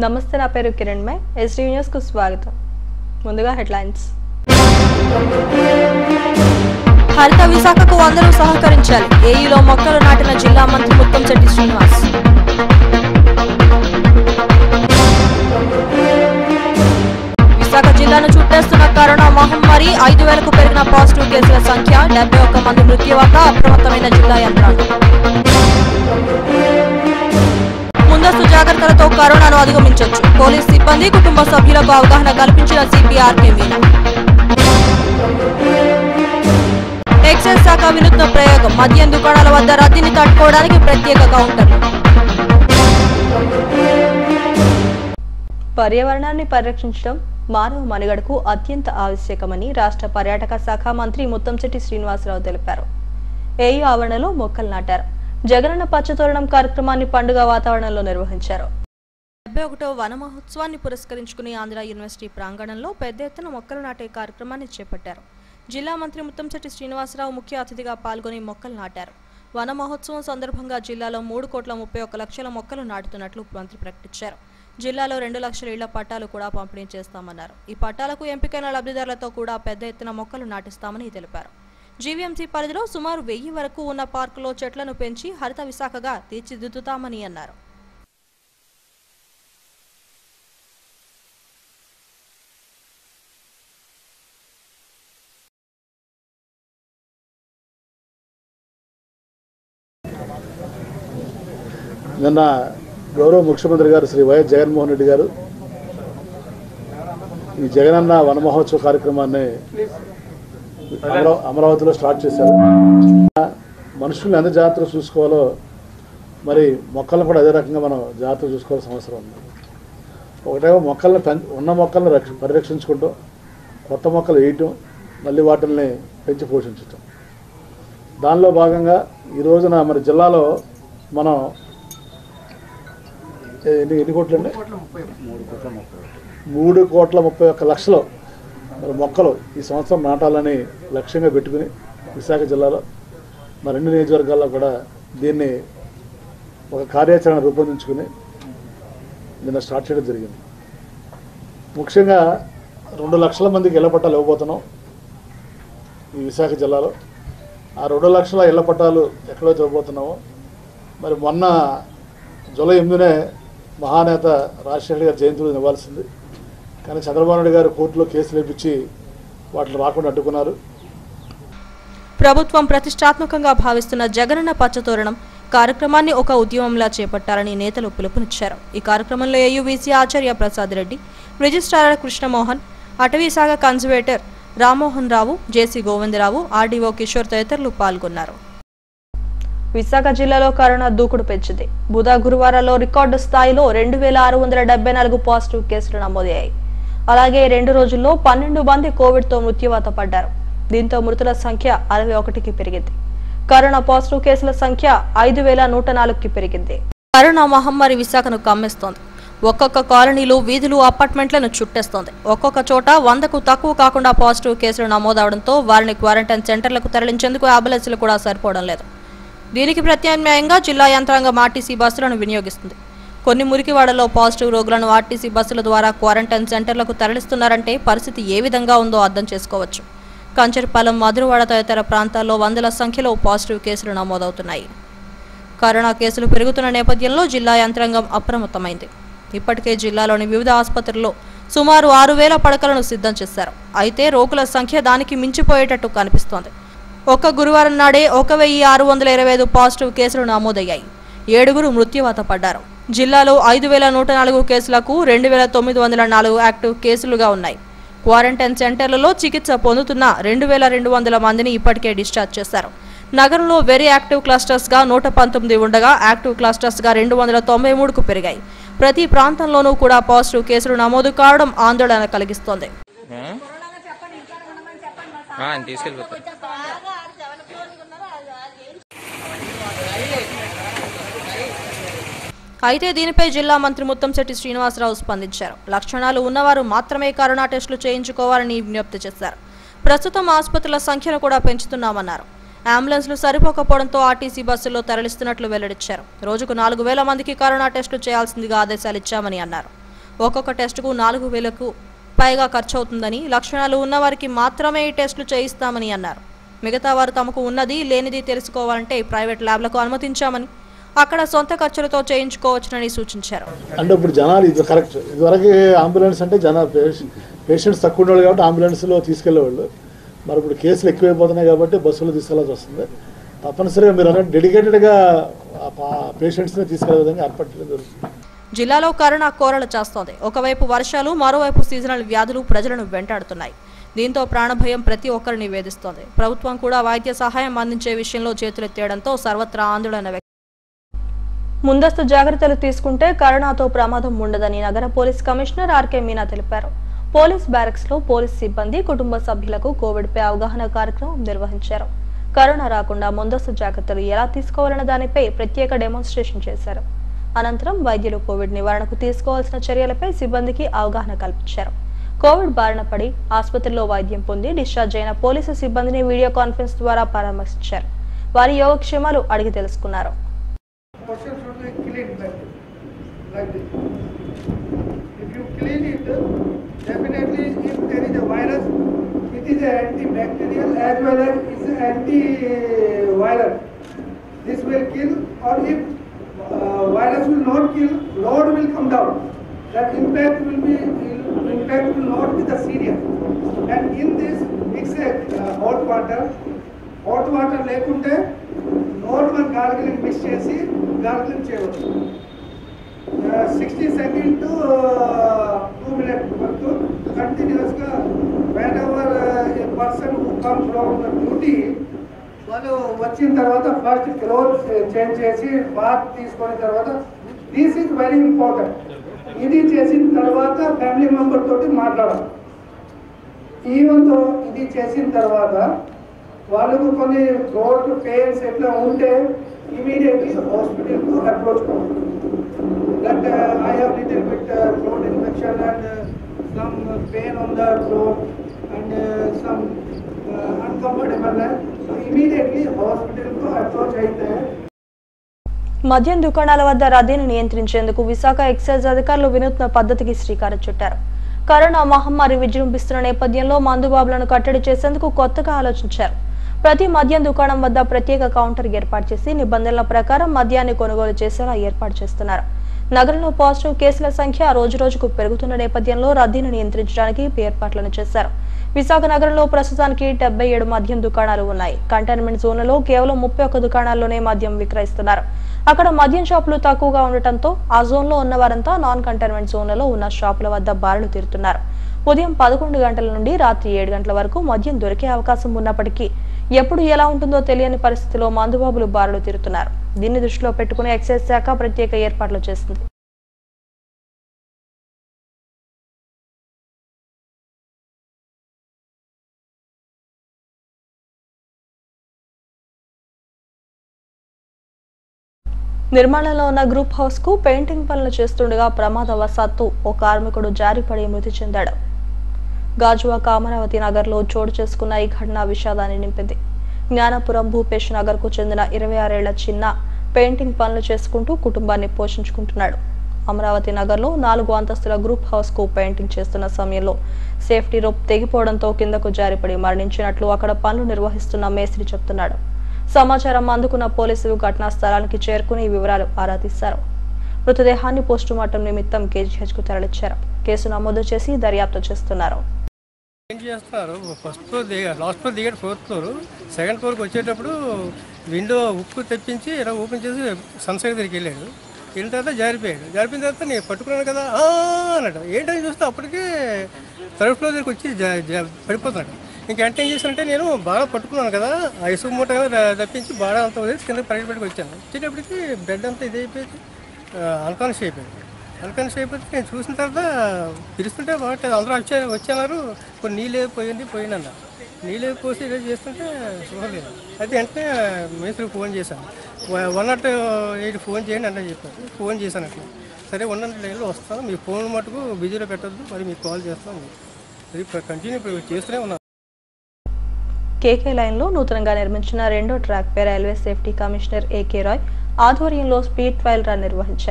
నమస్తే నా పేరు కిరణ్ మే ఎస్టీ న్యూస్కు స్వాగతం ముందుగా హెడ్లైన్స్ హరిత విశాఖకు అందరూ సహకరించాలి ఏఈలో మొక్కలు నాటిన జిల్లా మంత్రి ముత్తంశెట్టి శ్రీనివాస్ విశాఖ జిల్లాను చుట్టేస్తున్న కరోనా మహమ్మారి ఐదు వేలకు పెరిగిన పాజిటివ్ కేసుల సంఖ్య డెబ్బై ఒక్క మంది మృత్యువాత అప్రమత్తమైన జిల్లా యంత్రాంగం ముందస్తు జాగ్రత్తలతో కరోనాను అధిగమించవచ్చు పోలీస్ సిబ్బంది కుటుంబ సభ్యులకు అవగాహన కల్పించిన సిపిఆర్కే మీనా ఎక్సైజ్ శాఖ వినూత్న ప్రయోగం మద్యం దుకాణాల వద్ద రద్దీని తట్టుకోవడానికి ప్రత్యేక కౌంటర్లు పర్యావరణాన్ని పరిరక్షించడం మానవ మనుగడకు అత్యంత ఆవశ్యకమని రాష్ట్ర పర్యాటక శాఖ మంత్రి ముత్తంశెట్టి శ్రీనివాసరావు తెలిపారు ఏయు ఆవరణలో మొక్కలు నాటారు జగనన్న పచ్చతోరణం కార్యక్రమాన్ని పండుగ వాతావరణంలో నిర్వహించారు డెబ్బై ఒకటో వన మహోత్సవాన్ని పురస్కరించుకుని ఆంధ్ర యూనివర్సిటీ ప్రాంగణంలో పెద్ద ఎత్తున మొక్కలు నాటే కార్యక్రమాన్ని చేపట్టారు జిల్లా మంత్రి ముత్తంశెట్టి శ్రీనివాసరావు ముఖ్య అతిథిగా పాల్గొని మొక్కలు నాటారు వన మహోత్సవం సందర్భంగా జిల్లాలో మూడు కోట్ల ముప్పై ఒక్క లక్షల మొక్కలు నాటుతున్నట్లు మంత్రి ప్రకటించారు జిల్లాలో రెండు లక్షల ఇళ్ల పట్టాలు కూడా పంపిణీ చేస్తామన్నారు ఈ పట్టాలకు ఎంపికైన లబ్ధిదారులతో కూడా పెద్ద ఎత్తున మొక్కలు నాటిస్తామని తెలిపారు జీవీఎంసీ పరిధిలో సుమారు వెయ్యి వరకు ఉన్న పార్కులో చెట్లను పెంచి హరిత విశాఖగా తీర్చిదిద్దుతామని అన్నారు నిన్న గౌరవ ముఖ్యమంత్రి గారు శ్రీ వైఎస్ జగన్మోహన్ రెడ్డి గారు ఈ జగనన్న వన మహోత్సవ కార్యక్రమాన్ని అమరా అమరావతిలో స్టార్ట్ చేశారు మనుషుల్ని ఎంత జాగ్రత్తగా చూసుకోవాలో మరి మొక్కలను కూడా అదే రకంగా మనం జాగ్రత్తగా చూసుకోవాల్సిన అవసరం ఉంది ఒకటేమో మొక్కలను పెం ఉన్న మొక్కలను రక్ష పరిరక్షించుకుంటూ కొత్త మొక్కలు వేయటం మళ్ళీ వాటిని పెంచి పోషించటం దానిలో భాగంగా ఈ రోజున మరి జిల్లాలో మనం ఏ- ఎన్ని ఎన్ని కోట్లు అండి మూడు కోట్ల ముప్పై ఒక్క లక్షలు మరి మొక్కలు ఈ సంవత్సరం నాటాలని లక్ష్యంగా పెట్టుకుని విశాఖ జిల్లాలో మరి రెండు నియోజకవర్గాల్లో కూడా దీన్ని ఒక కార్యాచరణ రూపొందించుకుని నిన్న స్టార్ట్ చేయడం జరిగింది ముఖ్యంగా రెండు లక్షల మందికి ఇళ్ల పట్టాలు ఇవ్వబోతున్నాం ఈ విశాఖ జిల్లాలో ఆ రెండు లక్షల ఇళ్ల పట్టాలు ఎక్కడైతే ఇవ్వబోతున్నామో మరి మొన్న జూలై ఎనిమిదినే మహానేత రాజశేఖర్ గారి జయంతి రోజున ఇవ్వాల్సింది కానీ చంద్రబాబు నాయుడు గారు కోర్టులో కేసులు వేపించి వాటిని రాకుండా అడ్డుకున్నారు ప్రభుత్వం ప్రతిష్టాత్మకంగా భావిస్తున్న జగనన్న పచ్చతోరణం కార్యక్రమాన్ని ఒక ఉద్యమంలా చేపట్టాలని నేతలు పిలుపునిచ్చారు ఈ కార్యక్రమంలో ఏయువీసీ ఆచార్య ప్రసాద్ రెడ్డి రిజిస్ట్రార్ కృష్ణమోహన్ అటవీ శాఖ conservator Rammohan Rao JC Govindarao RDO Kishore తదితరులు పాల్గొన్నారు విశాఖ జిల్లాలో కరోనా దూకుడు పెంచింది బుధ గురువారాల్లో రికార్డు స్థాయిలో రెండు వేల ఆరు వందల డెబ్బై నాలుగు పాజిటివ్ కేసులు నమోదయ్యాయి అలాగే రెండు రోజుల్లో పన్నెండు మంది కోవిడ్తో మృత్యువాత పడ్డారు దీంతో మృతుల సంఖ్య అరవై ఒకటికి పెరిగింది కరోనా పాజిటివ్ కేసుల సంఖ్య ఐదు వేల నూట నాలుగుకి పెరిగింది కరోనా మహమ్మారి విశాఖను కమ్మేస్తోంది ఒక్కొక్క కాలనీలు వీధులు అపార్ట్మెంట్లను చుట్టేస్తోంది ఒక్కొక్క చోట వందకు తక్కువ కాకుండా పాజిటివ్ కేసులు నమోదవడంతో వారిని క్వారంటైన్ సెంటర్లకు తరలించేందుకు అంబులెన్సులు కూడా సరిపోవడం లేదు దీనికి ప్రత్యామ్నాయంగా జిల్లా యంత్రాంగం ఆర్టీసీ బస్సులను వినియోగిస్తుంది కొన్ని మురికివాడలో పాజిటివ్ రోగులను ఆర్టీసీ బస్సుల ద్వారా క్వారంటైన్ సెంటర్లకు తరలిస్తున్నారంటే పరిస్థితి ఏ విధంగా ఉందో అర్థం చేసుకోవచ్చు కంచర్పాలెం మధురవాడ తదితర ప్రాంతాల్లో వందల సంఖ్యలో పాజిటివ్ కేసులు నమోదవుతున్నాయి కరోనా కేసులు పెరుగుతున్న నేపథ్యంలో జిల్లా యంత్రాంగం అప్రమత్తమైంది ఇప్పటికే జిల్లాలోని వివిధ ఆసుపత్రుల్లో సుమారు ఆరు వేల పడకలను సిద్ధం చేశారు అయితే రోగుల సంఖ్య దానికి మించిపోయేటట్టు కనిపిస్తోంది ఒక్క గురువారం నాడే ఒక వెయ్యి ఆరు వందల ఇరవై ఐదు పాజిటివ్ కేసులు నమోదయ్యాయి ఏడుగురు మృత్యువాత పడ్డారు జిల్లాలో ఐదు వేల నూట నాలుగు కేసులకు రెండు వేల తొమ్మిది వందల నాలుగు యాక్టివ్ కేసులుగా ఉన్నాయి క్వారంటైన్ సెంటర్లలో చికిత్స పొందుతున్న రెండు వేల రెండు వందల మందిని ఇప్పటికే డిశ్చార్జ్ చేశారు నగరంలో వెరీ యాక్టివ్ క్లస్టర్స్గా నూట పంతొమ్మిది ఉండగా యాక్టివ్ క్లస్టర్స్గా రెండు వందల తొంభై మూడుకు పెరిగాయి ప్రతి ప్రాంతంలోనూ కూడా పాజిటివ్ కేసులు నమోదు కావడం ఆందోళన కలిగిస్తోంది ఆ, ఆయన తీసుకెళ్ళిపోతారు అయితే దీనిపై జిల్లా మంత్రి ముత్తంశెట్టి శ్రీనివాసరావు స్పందించారు లక్షణాలు ఉన్నవారు మాత్రమే కరోనా టెస్టులు చేయించుకోవాలని విజ్ఞప్తి చేశారు ప్రస్తుతం ఆసుపత్రుల సంఖ్యను కూడా పెంచుతున్నామన్నారు అంబులెన్స్లు సరిపోకపోవడంతో ఆర్టీసీ బస్సుల్లో తరలిస్తున్నట్లు వెల్లడించారు రోజుకు నాలుగు వేల మందికి కరోనా టెస్టులు చేయాల్సిందిగా ఆదేశాలు ఇచ్చామని అన్నారు ఒక్కొక్క టెస్టుకు నాలుగు వేలకు పైగా ఖర్చు అవుతుందని లక్షణాలు ఉన్నవారికి మాత్రమే ఈ టెస్టులు చేయిస్తామని అన్నారు మిగతా వారు తమకు ఉన్నది లేనిది తెలుసుకోవాలంటే ప్రైవేట్ ల్యాబ్లకు అనుమతించామని అక్కడ సొంత ఖర్చులతో చేయించుకోవచ్చునని సూచించారు అంటే ఇప్పుడు జనాలు ఇది కరెక్ట్ ఇదివరకు అంబులెన్స్ అంటే జన పేషెంట్స్ తక్కువ ఉండేవాళ్ళు కాబట్టి అంబులెన్స్లో తీసుకెళ్లేవాళ్ళు మరి ఇప్పుడు కేసులు ఎక్కువైపోతున్నాయి కాబట్టి బస్సులో తీసుకెళ్లాల్సి వస్తుంది తప్పనిసరిగా మీరు అన్నట్టు డెడికేటెడ్గా పేషెంట్స్ని తీసుకెళ్లే విధంగా ఏర్పాటు చేయడం జరుగుతుంది జిల్లాలో కరోనా కోరలు చేస్తోంది ఒకవైపు వర్షాలు మరోవైపు సీజనల్ వ్యాధులు ప్రజలను వెంటాడుతున్నాయి దీంతో ప్రాణభయం ప్రతి ఒక్కరిని వేధిస్తోంది ప్రభుత్వం కూడా వైద్య సహాయం అందించే విషయంలో చేతులెత్తేయడంతో సర్వత్రా ఆందోళన వ్యక్తం ముందస్తు జాగ్రత్తలు తీసుకుంటే కరోనాతో ప్రమాదం ఉండదని నగర పోలీస్ కమిషనర్ ఆర్కే మీనా తెలిపారు పోలీస్ బ్యారక్స్ లో పోలీస్ సిబ్బంది కుటుంబ సభ్యులకు కోవిడ్ పై అవగాహన కార్యక్రమం నిర్వహించారు కరోనా రాకుండా ముందస్తు జాగ్రత్తలు ఎలా తీసుకోవాలన్న దానిపై ప్రత్యేక డెమోన్స్ట్రేషన్ చేశారు అనంతరం వైద్యులు కోవిడ్ నివారణకు తీసుకోవాల్సిన చర్యలపై సిబ్బందికి అవగాహన కల్పించారు కోవిడ్ బారిన పడి ఆసుపత్రిలో వైద్యం పొంది డిశ్చార్జ్ అయిన పోలీసు సిబ్బందిని వీడియో కాన్ఫరెన్స్ ద్వారా పరామర్శించారు వారి యోగక్షేమాలు అడిగి తెలుసుకున్నారు Question should be clean like this. Like this. If you clean it, definitely if there is a virus, it is antibacterial as well as is antiviral. This will kill or if uh, virus will not kill, load will come down. That impact will be, impact will not be the serious. And in this, mix a uh, hot water, hot water లేకుంటే నోట్ వన్ gargling mix చేసి gargling చేయవచ్చు sixty second to two minute వరకు కంటిన్యూస్గా whenever person come from duty వాళ్ళు వచ్చిన తర్వాత ఫస్ట్ క్లోత్ చేంజ్ చేసి బాత్ తీసుకున్న తర్వాత దిస్ ఈజ్ వెరీ ఇంపార్టెంట్ ఇది చేసిన తర్వాత ఫ్యామిలీ మెంబర్ తోటి మాట్లాడాలి ఈవెన్ తో ఇది చేసిన తర్వాత వాళ్ళకు కొన్ని థ్రోట్ పెయిన్స్ ఎట్లా ఉంటే ఇమీడియట్లీ హాస్పిటల్కు అప్రోచ్ కావాలి that I have little bit throat infection and some pain on the throat and some uncomfortable so immediately హాస్పిటల్కు అప్రోచ్ అయితే మద్యం దుకాణాల వద్ద రద్దీని నియంత్రించేందుకు విశాఖ ఎక్సైజ్ అధికారులు వినూత్న పద్ధతికి శ్రీకారం చుట్టారు కరోనా మహమ్మారి విజృంభిస్తున్న నేపథ్యంలో మందుబాబులను కట్టడి చేసేందుకు కొత్తగా ఆలోచించారు ప్రతి మద్యం దుకాణం వద్ద ప్రత్యేక కౌంటర్ ఏర్పాటు చేసి నిబంధనల ప్రకారం మద్యాన్ని కొనుగోలు చేసేలా ఏర్పాటు చేస్తున్నారు నగరంలో పాజిటివ్ కేసుల సంఖ్య రోజురోజుకు పెరుగుతున్న నేపథ్యంలో రద్దీని నియంత్రించడానికి ఏర్పాట్లను చేశారు విశాఖ నగరంలో ప్రస్తుతానికి డెబ్బై ఏడు మద్యం దుకాణాలు ఉన్నాయి కంటైన్మెంట్ జోన్లలో కేవలం ముప్పై ఒక్క దుకాణాల్లోనే మద్యం విక్రయిస్తున్నారు అక్కడ మద్యం షాపులు తక్కువగా ఉండటంతో ఆ జోన్లో ఉన్న వారంతా నాన్ కంటైన్మెంట్ జోన్లలో ఉన్న షాపుల వద్ద బారులు తీరుతున్నారు ఉదయం పదకొండు గంటల నుండి రాత్రి ఏడు గంటల వరకు మద్యం దొరికే అవకాశం ఉన్నప్పటికీ ఎప్పుడు ఎలా ఉంటుందో తెలియని పరిస్థితిలో మందుబాబులు బారులు తీరుతున్నారు దీన్ని దృష్టిలో పెట్టుకుని ఎక్సైజ్ శాఖ ప్రత్యేక ఏర్పాట్లు చేస్తుంది నిర్మాణంలో ఉన్న గ్రూప్ హౌస్ కు పెయింటింగ్ పనులు చేస్తుండగా ప్రమాదవశాత్తు ఓ కార్మికుడు జారిపడి మృతి చెందాడు గాజువాక అమరావతి నగర్లో చోటు చేసుకున్న ఈ ఘటన విషాదాన్ని నింపింది జ్ఞానపురం భూపేష్ నగర్ కు చెందిన ఇరవై ఆరేళ్ల చిన్న పెయింటింగ్ పనులు చేసుకుంటూ కుటుంబాన్ని పోషించుకుంటున్నాడు అమరావతి నగర్లో నాలుగు అంతస్తుల గ్రూప్ హౌస్ కు పెయింటింగ్ చేస్తున్న సమయంలో సేఫ్టీ రోప్ తెగిపోవడంతో కిందకు జారిపడి మరణించినట్లు అక్కడ పనులు నిర్వహిస్తున్న మేస్త్రి చెప్తున్నాడు సమాచారం అందుకున్న పోలీసులు ఘటనా స్థలానికి చేరుకుని వివరాలు ఆరా తీశారు మృతదేహాన్ని పోస్టుమార్టం నిమిత్తం కేజీహెచ్ కు తరలించారు కేసు నమోదు చేసి దర్యాప్తు చేస్తున్నారు ఏం చేస్తున్నారు ఫస్ట్ ఫ్లోర్ దిగా లాస్ట్ ఫ్లోర్ దిగాడు ఫోర్త్ ఫ్లోర్ సెకండ్ ఫ్లోర్కి వచ్చేటప్పుడు విండో ఉక్కు తెప్పించి ఇలా ఓపెన్ చేసి సన్సైడ్ దగ్గరికి వెళ్ళాడు వెళ్ళిన తర్వాత జారిపోయాడు జారిపోయిన తర్వాత నేను పట్టుకున్నాను కదా "ఆ" అన్నాడు ఏంటని చూస్తే అప్పటికే థర్డ్ ఫ్లోర్ దగ్గరికి వచ్చి జా- జా- పడిపోతున్నాడు ఇంక వెంటనే ఏం చేశానంటే నేను బాగా పట్టుకున్నాను కదా ఆ ఇసుక మూట తప్పించి బాగా అంత వదిలేసి కింద పడి పెట్టుకు వచ్చాను వచ్చేటప్పటికి బ్రెడ్ అంతా ఇదైపోయింది అన్కాన్షియస్ అయిపోయింది అన్కాన్షియస్ అయిపోతే నేను చూసిన తర్వాత పిలుస్తుంటే బాగుంటుంది అందరూ వచ్చారు వచ్చారు కొన్ని నీళ్ళు పోయింది పోయిందన్న నీళ్ళు పోసి ఇలా చేస్తుంటే చూడలేదు అయితే వెంటనే మేస్త్రికి ఫోన్ చేశాను వన్ నాట్ ఎయిట్ ఫోన్ చేయండి అంటే చెప్పారు ఫోన్ చేశాను అట్లా సరే వన్ నాట్ ఎయిట్లో వస్తాను మీ ఫోన్ మటుకు బిజీలో పెట్టద్దు మరి మీకు కాల్ చేస్తాను అది కంటిన్యూ ఇప్పుడు చేస్తూనే ఉన్నాను కేకే లైన్లో నూతనంగా నిర్మించిన రెండో ట్రాక్ పై railway safety commissioner AK Rai ఆధ్వర్యంలో స్పీడ్ ట్రయల్ రన్ నిర్వహించారు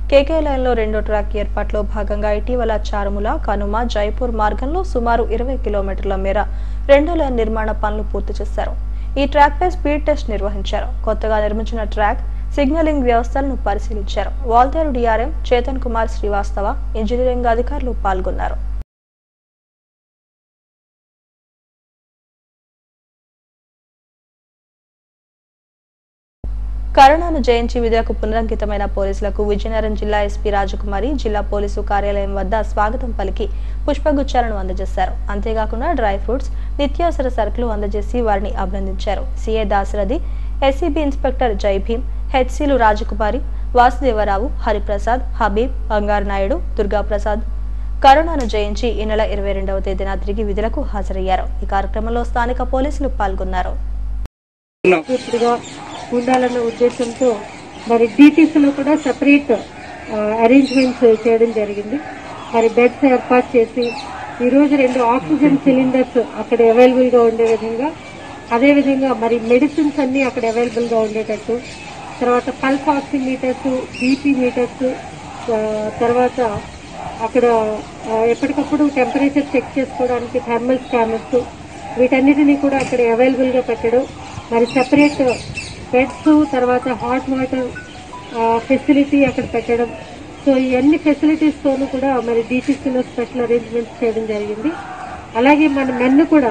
కేకే లైన్లో రెండో ట్రాక్ ఏర్పాట్లో భాగంగా ఇటీవల చారుముల కనుమ జైపూర్ మార్గంలో సుమారు ఇరవై కిలోమీటర్ల మేర రెండో లైన్ నిర్మాణ పనులు పూర్తి చేశారు ఈ ట్రాక్ పై స్పీడ్ టెస్ట్ నిర్వహించారు కొత్తగా నిర్మించిన ట్రాక్ సిగ్నలింగ్ వ్యవస్థలను పరిశీలించారు వాల్తేరు డిఆర్ఎం చేతన్ కుమార్ శ్రీవాస్తవ ఇంజనీరింగ్ అధికారులు పాల్గొన్నారు కరోనాను జయించి విధులకు పునరంకితమైన పోలీసులకు విజయనగరం జిల్లా ఎస్పీ రాజకుమారి జిల్లా పోలీసు కార్యాలయం వద్ద స్వాగతం పలికి పుష్పగుచ్చాలను అందజేశారు అంతేకాకుండా డ్రై ఫ్రూట్స్ నిత్యావసర సరుకులు అందజేసి వారిని అభినందించారు సీఏ దాసరథి ఎస్సీబీ ఇన్స్పెక్టర్ జై భీమ్ హెచ్సీలు రాజకుమారి వాసుదేవరావు హరిప్రసాద్ హబీబ్ బంగారు నాయుడు దుర్గాప్రసాద్ కరోనాను జయించి ఈ నెల ఇరవై రెండవ తేదీన తిరిగి విధులకు హాజరయ్యారు ఈ కార్యక్రమంలో స్థానిక పోలీసులు పాల్గొన్నారు పూర్తిగా ఉండాలన్న ఉద్దేశంతో మరి డీటీసీలో కూడా సపరేట్ అరేంజ్మెంట్స్ చేయడం జరిగింది మరి బెడ్స్ ఏర్పాటు చేసి ఈరోజు రెండు ఆక్సిజన్ సిలిండర్స్ అక్కడ అవైలబుల్గా ఉండే విధంగా అదేవిధంగా మరి మెడిసిన్స్ అన్నీ అక్కడ అవైలబుల్గా ఉండేటట్టు తర్వాత పల్స్ ఆక్సిమీటర్స్ బీపీ మీటర్స్ తర్వాత అక్కడ ఆ, ఎప్పటికప్పుడు టెంపరేచర్ చెక్ చేసుకోవడానికి థర్మల్ స్కానర్స్ వీటన్నిటిని కూడా అక్కడ అవైలబుల్గా పెట్టడం మరి సెపరేట్ బెడ్స్ తర్వాత హాట్ వాటర్ ఫెసిలిటీ అక్కడ పెట్టడం సో ఈ అన్ని ఫెసిలిటీస్తోనూ కూడా మరి డీటీసీలో స్పెషల్ అరేంజ్మెంట్స్ చేయడం జరిగింది అలాగే మన మెన్ కూడా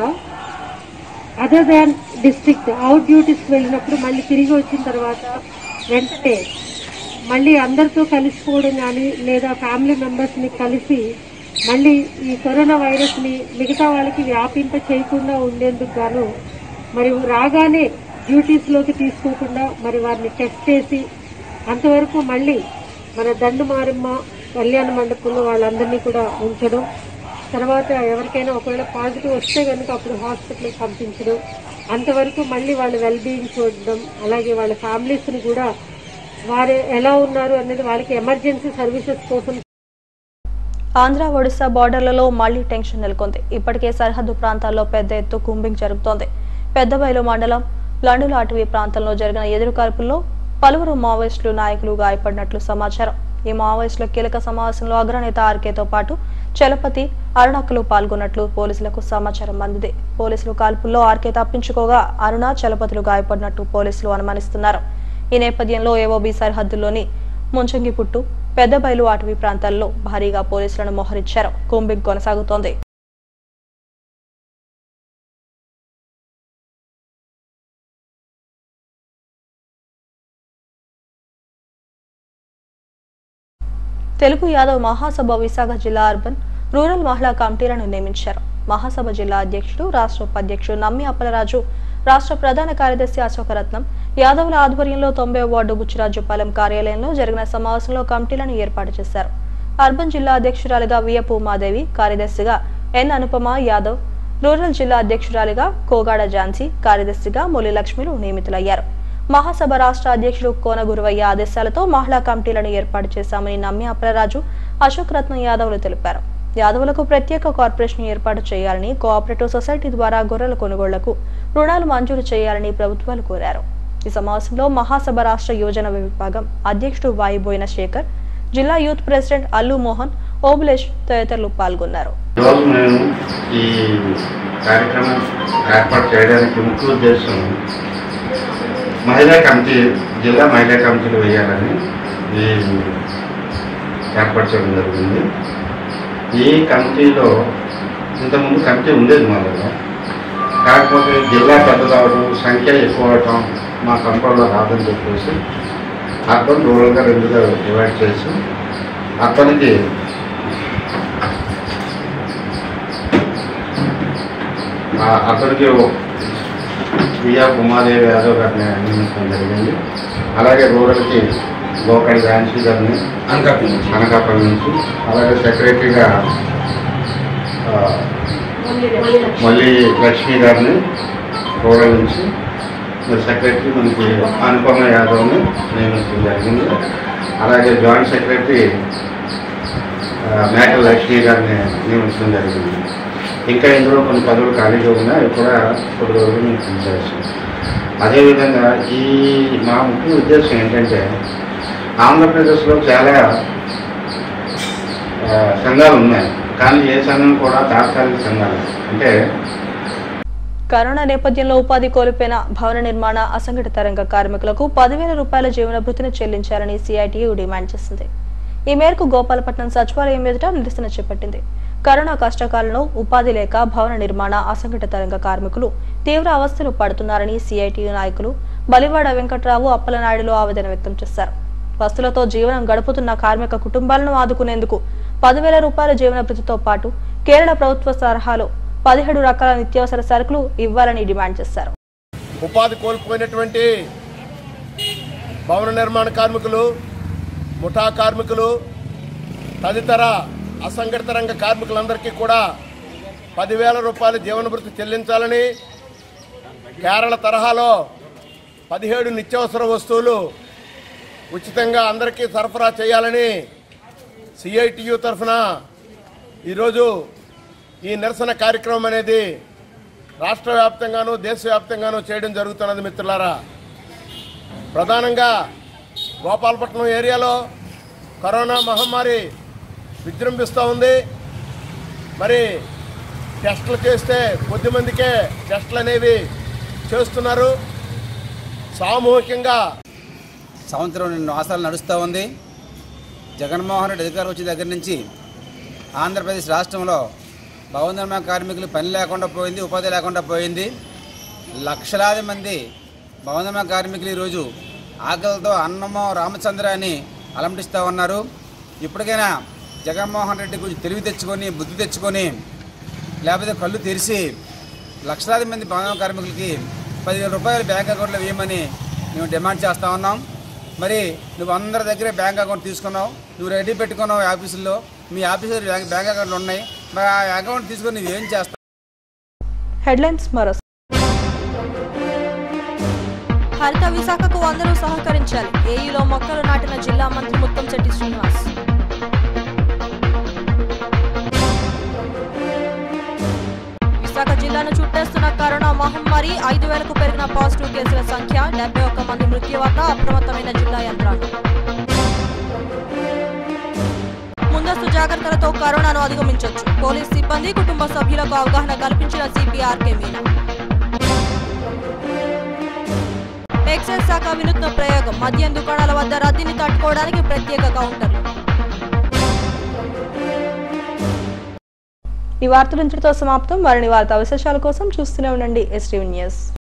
అదర్ దాన్ డిస్ట్రిక్ట్ అవుట్ డ్యూటీస్కి వెళ్ళినప్పుడు మళ్ళీ తిరిగి వచ్చిన తర్వాత వెంటనే మళ్ళీ అందరితో కలిసిపోవడం కానీ లేదా ఫ్యామిలీ మెంబర్స్ని కలిసి మళ్ళీ ఈ కరోనా వైరస్ని మిగతా వాళ్ళకి వ్యాపింప చేయకుండా ఉండేందుకు గాను మరి రాగానే డ్యూటీస్లోకి తీసుకోకుండా మరి వారిని టెస్ట్ చేసి అంతవరకు మళ్ళీ మన దండు మారమ్మ కళ్యాణ మండపంలో వాళ్ళందరినీ కూడా ఉంచడం తర్వాత ఎవరికైనా ఒకవేళ పాజిటివ్ వస్తే కనుక అప్పుడు హాస్పిటల్కి పంపించడం అంతవరకు మళ్ళీ వాళ్ళ వెల్ బీయింగ్ చూడడం అలాగే వాళ్ళ ఫ్యామిలీస్ని కూడా వారు ఎలా ఉన్నారు అనేది వాళ్ళకి ఎమర్జెన్సీ సర్వీసెస్ కోసం ఆంధ్ర ఒడిశా బార్డర్లలో మళ్లీ టెన్షన్ నెలకొంది ఇప్పటికే సరిహద్దు ప్రాంతాల్లో పెద్ద ఎత్తు కుంబింగ్ జరుగుతోంది పెద్దబయలు మండలం లండుల అటవీ ప్రాంతంలో జరిగిన ఎదురుకాల్పుల్లో పలువురు మావోయిస్టులు నాయకులు గాయపడినట్లు సమాచారం ఈ మావోయిస్టుల కీలక సమావేశంలో అగ్రనేత ఆర్కేతో పాటు చలపతి అరుణక్కలు పాల్గొన్నట్లు పోలీసులకు సమాచారం అందింది పోలీసులు కాల్పుల్లో ఆర్కే తప్పించుకోగా అరుణ చలపతులు గాయపడినట్టు పోలీసులు అనుమానిస్తున్నారు ఈ నేపథ్యంలో ఏవోబీ సరిహద్దుల్లోని ముంచంగిపుట్టు పెద్దబయలు అటవీ ప్రాంతాల్లో భారీగా పోలీసులను మోహరించారు కూంబింగ్ కొనసాగుతోంది తెలుగు యాదవ్ మహాసభ విశాఖ జిల్లా అర్బన్ రూరల్ మహిళా కమిటీలను నియమించారు మహాసభ జిల్లా అధ్యక్షుడు రాష్ట్ర ఉపాధ్యక్షుడు నమ్మి అప్పలరాజు రాష్ట్ర ప్రధాన కార్యదర్శి అశోకరత్నం యాదవుల ఆధ్వర్యంలో తొంభై వార్డు బుచ్చిరాజుపాలెం కార్యాలయంలో జరిగిన సమావేశంలో కమిటీలను ఏర్పాటు చేశారు అర్బన్ జిల్లా అధ్యక్షురాలిగా వియపు ఉమాదేవి కార్యదర్శిగా ఎన్ అనుపమ యాదవ్ రూరల్ జిల్లా అధ్యక్షురాలిగా కోగాడ ఝాన్సీ కార్యదర్శిగా మొలి లక్ష్మిలు నియమితులయ్యారు మహాసభ రాష్ట్ర అధ్యక్షుడు కోన గురువయ్య ఆదేశాలతో మహిళా కమిటీలను ఏర్పాటు చేశామని నమ్మి అప్రరాజు అశోక్ రత్నం యాదవ్లు తెలిపారు యాదవులకు ప్రత్యేక కార్పొరేషన్ ఏర్పాటు చేయాలని కోఆపరేటివ్ సొసైటీ ద్వారా గొర్రెల కొనుగోళ్లకు రుణాలు మంజూరు చేయాలని ప్రభుత్వాలు కోరారు ఈ సమావేశంలో మహాసభ రాష్ట్ర యోజన విభాగం అధ్యక్షుడు వాయుబోయిన శేఖర్ జిల్లా యూత్ ప్రెసిడెంట్ అల్లు మోహన్ ఓబులేష్ తదితరులు పాల్గొన్నారు ఈరోజు మేము ఈ కార్యక్రమం ఏర్పాటు చేయడానికి ముఖ్య ఉద్దేశం మహిళా కమిటీ జిల్లా మహిళా కమిటీలు వేయాలని ఈ ఏర్పాటు చేయడం జరిగింది ఈ కమిటీలో ఇంతకుముందు కమిటీ ఉండేది మా దగ్గర కాకపోతే జిల్లా పెద్దదవడం సంఖ్య ఎక్కువ అవటం మా కంట్రోల్లో రాదని చెప్పేసి అర్బన్ రూరల్గా రెండుగా డివైడ్ చేసి అర్బన్కి ఆ అతనికి వియా ఉమాదేవి యాదవ్ గారిని నియమించడం జరిగింది అలాగే రూరల్కి గోకడి ఝాన్సీ గారిని అనకాపల్లి నుంచి అనకాపల్లి నుంచి అలాగే సెక్రటరీగా ఆ, మళ్ళీ లక్ష్మి గారిని రూరల్ నుంచి మరి సెక్రటరీ మనకి అనుపమ యాదవ్ని నియమించడం జరిగింది అలాగే జాయింట్ సెక్రటరీ ఆ, మేకల లక్ష్మి గారిని నియమించడం జరిగింది ఇంకా ఇందులో కొన్ని పదవులు ఖాళీగా ఉన్నాయి అవి కూడా కొద్ది రోజులు మేము పనిచేస్తాం అదేవిధంగా ఈ మా ముఖ్య ఉద్దేశం ఏంటంటే ఆంధ్రప్రదేశ్లో చాలా ఆ, సంఘాలు ఉన్నాయి కానీ ఏ సంఘం కూడా తాత్కాలిక సంఘాలు అంటే కరోనా నేపథ్యంలో ఉపాధి కోల్పోయిన భవన నిర్మాణ అసంఘటిత రంగ కార్మికులకు పదివేల రూపాయల జీవన భృతిని చెల్లించాలని సిఐటియు డిమాండ్ చేసింది ఈ మేరకు గోపాలపట్నం సచివాలయం ఎదుట నిరసన చేపట్టింది కరోనా కష్టకాలంలో ఉపాధి లేక భవన నిర్మాణ అసంఘటిత రంగ కార్మికులు తీవ్ర అవస్థలు పడుతున్నారని సిఐటియు నాయకులు బలివాడ వెంకట్రావు అప్పలనాయుడులు ఆవేదన వ్యక్తం చేశారు వస్తులతో జీవనం గడుపుతున్న కార్మిక కుటుంబాలను ఆదుకునేందుకు పదివేల రూపాయల జీవన భృతితో పాటు కేరళ ప్రభుత్వ సలహాలో పదిహేడు రకాల నిత్యావసర సరుకులు ఇవ్వాలని డిమాండ్ చేశారు ఉపాధి కోల్పోయినటువంటి భవన నిర్మాణ కార్మికులు ముఠా కార్మికులు తదితర అసంఘటిత రంగ కార్మికులందరికీ కూడా పదివేల రూపాయల జీవన భృతి చెల్లించాలని కేరళ తరహాలో పదిహేడు నిత్యావసర వస్తువులు ఉచితంగా అందరికీ సరఫరా చేయాలని సిఐటియు తరఫున ఈరోజు ఈ నిరసన కార్యక్రమం అనేది రాష్ట్ర వ్యాప్తంగాను దేశవ్యాప్తంగాను చేయడం జరుగుతున్నది మిత్రులారా ప్రధానంగా గోపాలపట్నం ఏరియాలో కరోనా మహమ్మారి విజృంభిస్తూ ఉంది మరి టెస్టులు చేస్తే కొద్దిమందికే టెస్టులు అనేవి చేస్తున్నారు సామూహికంగా సంవత్సరం రెండు మాసాలు నడుస్తూ ఉంది జగన్మోహన్ రెడ్డి అధికారం వచ్చిన దగ్గర నుంచి ఆంధ్రప్రదేశ్ రాష్ట్రంలో భవన నిర్మాణ కార్మికులు పని లేకుండా పోయింది ఉపాధి లేకుండా పోయింది లక్షలాది మంది భవన నిర్మాణ కార్మికులు ఈరోజు ఆకలితో అన్నమో రామచంద్ర అని అలంటిస్తూ ఉన్నారు ఇప్పటికైనా జగన్మోహన్ రెడ్డి గురించి తెలివి తెచ్చుకొని బుద్ధి తెచ్చుకొని లేకపోతే కళ్ళు తెరిచి లక్షలాది మంది భవన కార్మికులకి పదివేల రూపాయలు బ్యాంక్ అకౌంట్లో వేయమని మేము డిమాండ్ చేస్తూ ఉన్నాం మరి నువ్వు అందరి దగ్గరే బ్యాంక్ అకౌంట్ తీసుకున్నావు నువ్వు రెడీ పెట్టుకున్నావు ఆఫీసుల్లో మీ ఆఫీసులో బ్యాంక్ బ్యాంక్ అకౌంట్లు ఉన్నాయి మరి ఆ అకౌంట్ తీసుకొని నువ్వేం చేస్తావు హెడ్లైన్స్ మరో హరిత విశాఖకు అందరూ సహకరించాలి ఏఈలో మొక్కలు నాటిన జిల్లా మంత్రి ముత్తంశెట్టి శ్రీనివాస్ విశాఖ జిల్లాను చుట్టేస్తున్న కరోనా మహమ్మారి ఐదు వేలకు పెరిగిన పాజిటివ్ కేసుల సంఖ్య డెబ్బై ఒక్క మంది మృత్యువాత అప్రమత్తమైన జిల్లా యంత్రాంగం ముందస్తు జాగ్రత్తలతో కరోనాను అధిగమించొచ్చు పోలీస్ సిబ్బంది కుటుంబ సభ్యులకు అవగాహన కల్పించిన సిపిఆర్కే మీనా ఎక్సైజ్ శాఖ వినూత్న ప్రయోగం మద్యం దుకాణాల వద్ద రద్దీని తట్టుకోవడానికి ప్రత్యేక కౌంటర్లు ఈ వార్తలు ఇంతటితో సమాప్తం మరిన్ని వార్తా విశేషాల కోసం చూస్తూనే ఉండండి ఎస్టీవీ న్యూస్